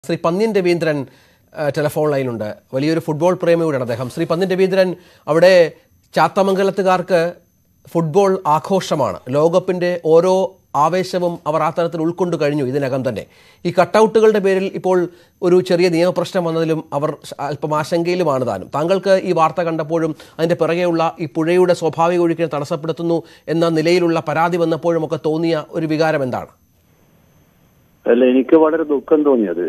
ശ്രീ പന്ന്യൻ രവീന്ദ്രൻ ആ, ടെലിഫോൺ ലൈനുണ്ട് വലിയൊരു ഫുട്ബോൾ പ്രേമിയോടാണ് അദ്ദേഹം ശ്രീ പന്ന്യൻ രവീന്ദ്രൻ അവിടെ ചാത്തമംഗലത്തുകാർക്ക് ഫുട്ബോൾ ആഘോഷമാണ് ലോകകപ്പിൻ്റെ ഓരോ ആവേശവും അവർ ആ തരത്തിൽ ഉൾക്കൊണ്ടു കഴിഞ്ഞു ഇതിനകം തന്നെ ഈ കട്ടൗട്ടുകളുടെ പേരിൽ ഇപ്പോൾ ഒരു ചെറിയ നിയമപ്രശ്നം വന്നതിലും അവർ അല്പം ആശങ്കയിലുമാണ് താനും താങ്കൾക്ക് ഈ വാർത്ത കണ്ടപ്പോഴും അതിൻ്റെ പിറകെയുള്ള ഈ പുഴയുടെ സ്വാഭാവിക ഒഴുക്കിനെ തടസ്സപ്പെടുത്തുന്നു എന്ന നിലയിലുള്ള പരാതി വന്നപ്പോഴും ഒക്കെ തോന്നിയ ഒരു വികാരം എന്താണ് അല്ല എനിക്ക് വളരെ ദുഃഖം തോന്നിയത്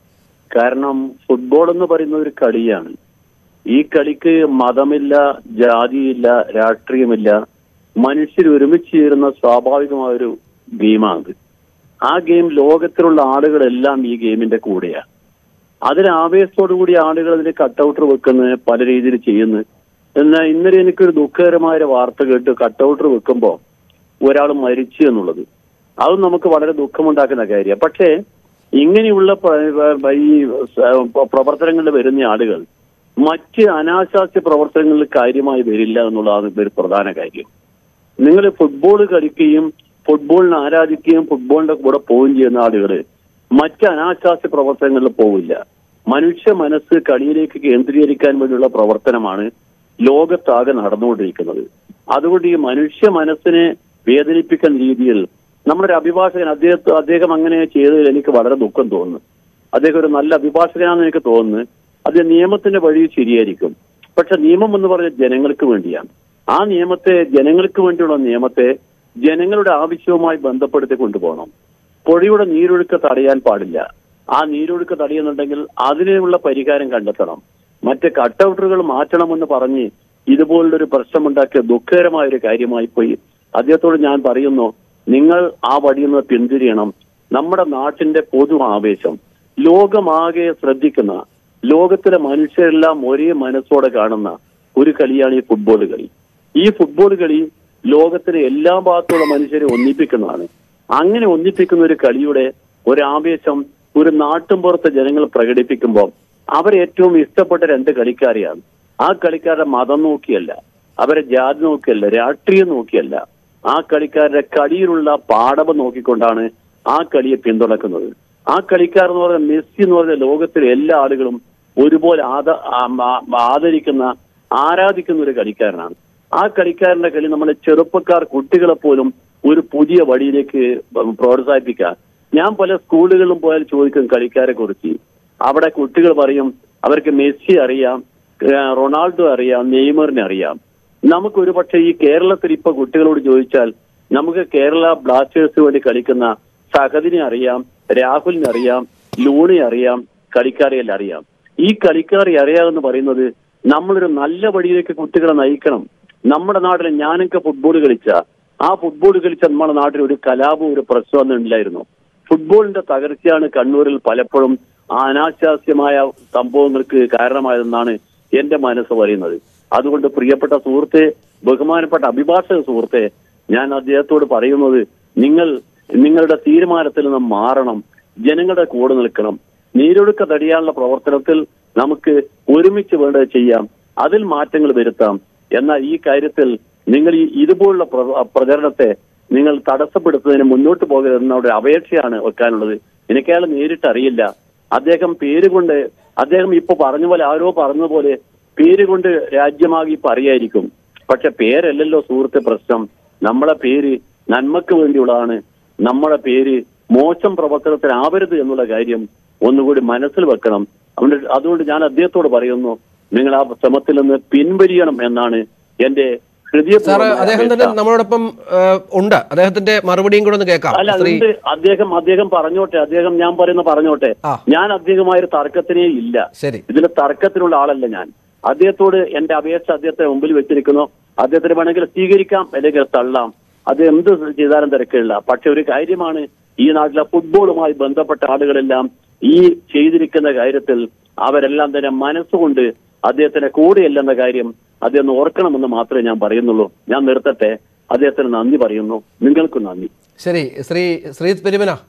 കാരണം ഫുട്ബോൾ എന്ന് പറയുന്ന ഒരു കളിയാണ് ഈ കളിക്ക് മതമില്ല ജാതിയില്ല രാഷ്ട്രീയമില്ല മനുഷ്യർ ഒരുമിച്ച് ചേരുന്ന സ്വാഭാവികമായ ഒരു ഗെയിമാണ് ആ ഗെയിം ലോകത്തിലുള്ള ആളുകളെല്ലാം ഈ ഗെയിമിന്റെ കൂടെയാണ് അതിന് ആവേശത്തോടു കൂടി ആളുകൾ അതിന് കട്ടൗട്ടർ വെക്കുന്നത് പല രീതിയിൽ ചെയ്യുന്നു എന്നാൽ ഇന്നലെ എനിക്കൊരു ദുഃഖകരമായ ഒരു വാർത്ത കേട്ട് കട്ടൗട്ടർ വെക്കുമ്പോൾ ഒരാൾ മരിച്ചു എന്നുള്ളത് അത് നമുക്ക് വളരെ ദുഃഖമുണ്ടാക്കുന്ന കാര്യമാണ് പക്ഷേ ഇങ്ങനെയുള്ള പ്ര- പ്ര- ഈ സ- പ്രവർത്തനങ്ങളിൽ വരുന്ന ആളുകൾ മറ്റ് അനാശാസ്യ പ്രവർത്തനങ്ങളിൽ കാര്യമായി വരില്ല എന്നുള്ളതാണ് ഒരു പ്രധാന കാര്യം നിങ്ങൾ ഫുട്ബോൾ കളിക്കുകയും ഫുട്ബോളിനെ ആരാധിക്കുകയും ഫുട്ബോളിന്റെ കൂടെ പോവുകയും ചെയ്യുന്ന ആളുകൾ മറ്റ് അനാശാസ്യ പ്രവർത്തനങ്ങളിൽ പോവില്ല മനുഷ്യ മനസ്സ് കളിയിലേക്ക് കേന്ദ്രീകരിക്കാൻ വേണ്ടിയുള്ള പ്രവർത്തനമാണ് ലോകത്താകെ നടന്നുകൊണ്ടിരിക്കുന്നത് അതുകൊണ്ട് ഈ മനുഷ്യ മനസ്സിനെ വേദനിപ്പിക്കുന്ന രീതിയിൽ നമ്മുടെ ഒരു അഭിഭാഷകൻ അദ്ദേഹത്തെ അദ്ദേഹം അങ്ങനെ ചെയ്തതിൽ എനിക്ക് വളരെ ദുഃഖം തോന്നുന്നു അദ്ദേഹം ഒരു നല്ല അഭിഭാഷകനാണെന്ന് എനിക്ക് തോന്നുന്നു അത് നിയമത്തിന്റെ വഴി ശരിയായിരിക്കും പക്ഷെ നിയമം എന്ന് പറഞ്ഞ ജനങ്ങൾക്ക് വേണ്ടിയാണ് ആ നിയമത്തെ ജനങ്ങൾക്ക് വേണ്ടിയുള്ള നിയമത്തെ ജനങ്ങളുടെ ആവശ്യവുമായി ബന്ധപ്പെടുത്തി കൊണ്ടുപോകണം പുഴയുടെ നീരൊഴുക്ക് തടയാൻ പാടില്ല ആ നീരൊഴുക്ക് തടയുന്നുണ്ടെങ്കിൽ അതിനുള്ള പരിഹാരം കണ്ടെത്തണം മറ്റ് കട്ടൗട്ടറുകൾ മാറ്റണമെന്ന് പറഞ്ഞ് ഇതുപോലുള്ളൊരു പ്രശ്നമുണ്ടാക്കിയ ദുഃഖകരമായ ഒരു കാര്യമായി പോയി അദ്ദേഹത്തോട് ഞാൻ പറയുന്നു നിങ്ങൾ ആ വഴിയിൽ നിന്ന് പിന്തിരിയണം നമ്മുടെ നാട്ടിന്റെ പൊതു ആവേശം ലോകമാകെ ശ്രദ്ധിക്കുന്ന ലോകത്തിലെ മനുഷ്യരെല്ലാം ഒരേ മനസ്സോടെ കാണുന്ന ഒരു കളിയാണ് ഈ ഫുട്ബോൾ കളി ഈ ഫുട്ബോൾ കളി ലോകത്തിലെ എല്ലാ ഭാഗത്തുള്ള മനുഷ്യരെ ഒന്നിപ്പിക്കുന്നതാണ് അങ്ങനെ ഒന്നിപ്പിക്കുന്ന ഒരു കളിയുടെ ഒരു ആവേശം ഒരു നാട്ടുംപുറത്തെ ജനങ്ങൾ പ്രകടിപ്പിക്കുമ്പോൾ അവർ ഏറ്റവും ഇഷ്ടപ്പെട്ട രണ്ട് കളിക്കാരെയാണ് ആ കളിക്കാരുടെ മതം നോക്കിയല്ല അവരെ ജാതി നോക്കിയല്ല രാഷ്ട്രീയം നോക്കിയല്ല ആ കളിക്കാരുടെ കളിയിലുള്ള പാടവം നോക്കിക്കൊണ്ടാണ് ആ കളിയെ പിന്തുണക്കുന്നത് ആ കളിക്കാർ എന്ന് പറഞ്ഞ മെസ്സി എന്ന് പറഞ്ഞ ലോകത്തിലെ എല്ലാ ആളുകളും ഒരുപോലെ ആദ ആ- ആ- ആദരിക്കുന്ന ആരാധിക്കുന്ന ഒരു കളിക്കാരനാണ് ആ കളിക്കാരന്റെ കളി നമ്മളെ ചെറുപ്പക്കാർ കുട്ടികളെ പോലും ഒരു പുതിയ വഴിയിലേക്ക് പ്രോത്സാഹിപ്പിക്കാൻ ഞാൻ പല സ്കൂളുകളിലും പോയാൽ ചോദിക്കും കളിക്കാരെ കുറിച്ച് അവിടെ കുട്ടികൾ പറയും അവർക്ക് മെസ്സി അറിയാം ഏഹ് റൊണാൾഡോ അറിയാം നെയ്മറിനെ അറിയാം നമുക്ക് ഒരു പക്ഷേ ഈ കേരളത്തിൽ ഇപ്പൊ കുട്ടികളോട് ചോദിച്ചാൽ നമുക്ക് കേരള ബ്ലാസ്റ്റേഴ്സ് വേണ്ടി കളിക്കുന്ന സഹദിനെ അറിയാം രാഹുലിനെ അറിയാം ലൂണി അറിയാം കളിക്കാരെയെല്ലാം അറിയാം ഈ കളിക്കാരെ അറിയാമെന്ന് പറയുന്നത് നമ്മളൊരു നല്ല വഴിയിലേക്ക് കുട്ടികളെ നയിക്കണം നമ്മുടെ നാട്ടിൽ ഞാനൊക്കെ ഫുട്ബോൾ കളിച്ച ആ ഫുട്ബോൾ കളിച്ച നമ്മുടെ നാട്ടിൽ ഒരു കലാപവും ഒരു പ്രശ്നമൊന്നും ഇല്ലായിരുന്നു ഫുട്ബോളിന്റെ തകർച്ചയാണ് കണ്ണൂരിൽ പലപ്പോഴും അനാശാസ്യമായ സംഭവങ്ങൾക്ക് കാരണമായതെന്നാണ് എന്റെ മനസ്സ് പറയുന്നത് അതുകൊണ്ട് പ്രിയപ്പെട്ട സുഹൃത്തെ ബഹുമാനപ്പെട്ട അഭിഭാഷക സുഹൃത്തെ ഞാൻ അദ്ദേഹത്തോട് പറയുന്നത് നിങ്ങൾ നിങ്ങളുടെ തീരുമാനത്തിൽ നിന്ന് മാറണം ജനങ്ങളുടെ കൂടെ നിൽക്കണം നീരൊഴുക്ക തടിയാനുള്ള പ്രവർത്തനത്തിൽ നമുക്ക് ഒരുമിച്ച് വേണ്ടത് ചെയ്യാം അതിൽ മാറ്റങ്ങൾ വരുത്താം എന്നാൽ ഈ കാര്യത്തിൽ നിങ്ങൾ ഈ ഇതുപോലുള്ള പ്ര- പ്രചരണത്തെ നിങ്ങൾ തടസ്സപ്പെടുത്തുന്നതിന് മുന്നോട്ട് പോകരുതെന്ന ഒരു അപേക്ഷയാണ് വെക്കാനുള്ളത് എനിക്ക് അയാൾ നേരിട്ട് അറിയില്ല അദ്ദേഹം പേര് കൊണ്ട് അദ്ദേഹം ഇപ്പൊ പറഞ്ഞ പോലെ ആരോ പറഞ്ഞതുപോലെ പേര് കൊണ്ട് രാജ്യമാകി പറയായിരിക്കും പക്ഷെ പേരല്ലല്ലോ സുഹൃത്തെ പ്രശ്നം നമ്മളെ പേര് നന്മക്ക് വേണ്ടിയുള്ളതാണ് നമ്മുടെ പേര് മോശം പ്രവർത്തനത്തിനാവരുത് എന്നുള്ള കാര്യം ഒന്നുകൂടി മനസ്സിൽ വെക്കണം അതുകൊണ്ട് അതുകൊണ്ട് ഞാൻ അദ്ദേഹത്തോട് പറയുന്നു നിങ്ങൾ ആ ശ്രമത്തിൽ നിന്ന് പിൻവലിയണം എന്നാണ് എന്റെ സാർ ഹൃദയപൂർവ്വമായ അദ്ദേഹം തന്നെ അപേക്ഷ. നമ്മളോടൊപ്പം ആ, ഉണ്ട് അദ്ദേഹത്തിന്റെ മറുപടിയും കൂടെ ഒന്ന് കേൾക്കാം അല്ല ശ്രീ അതുകൊണ്ട് അദ്ദേഹം അദ്ദേഹം പറഞ്ഞോട്ടെ അദ്ദേഹം ഞാൻ പറയുന്ന പറഞ്ഞോട്ടെ ആ. ഞാൻ അദ്ദേഹമായ ഒരു തർക്കത്തിനേ ഇല്ല ശരി ഇതിൽ തർക്കത്തിനുള്ള ആളല്ല ഞാൻ അദ്ദേഹത്തോട് എന്റെ അപേക്ഷ അദ്ദേഹത്തെ മുമ്പിൽ വെച്ചിരിക്കുന്നു അദ്ദേഹത്തിന് വേണമെങ്കിൽ സ്വീകരിക്കാം അല്ലെങ്കിൽ തള്ളാം അത് എന്ത് ചെയ്താലും തിരക്കില്ല പക്ഷെ ഒരു കാര്യമാണ് ഈ നാട്ടിലെ ഫുട്ബോളുമായി ബന്ധപ്പെട്ട ആളുകളെല്ലാം ഈ ചെയ്തിരിക്കുന്ന കാര്യത്തിൽ അവരെല്ലാം തന്നെ മനസ്സുകൊണ്ട് അദ്ദേഹത്തിന്റെ കൂടെയല്ലെന്ന കാര്യം അദ്ദേഹം ഒന്ന് ഓർക്കണമെന്ന് മാത്രമേ ഞാൻ പറയുന്നുള്ളൂ ഞാൻ നിർത്തട്ടെ അദ്ദേഹത്തിന് നന്ദി പറയുന്നു നിങ്ങൾക്കും നന്ദി ശരി ശ്രീ ശ്രീ പെരുമന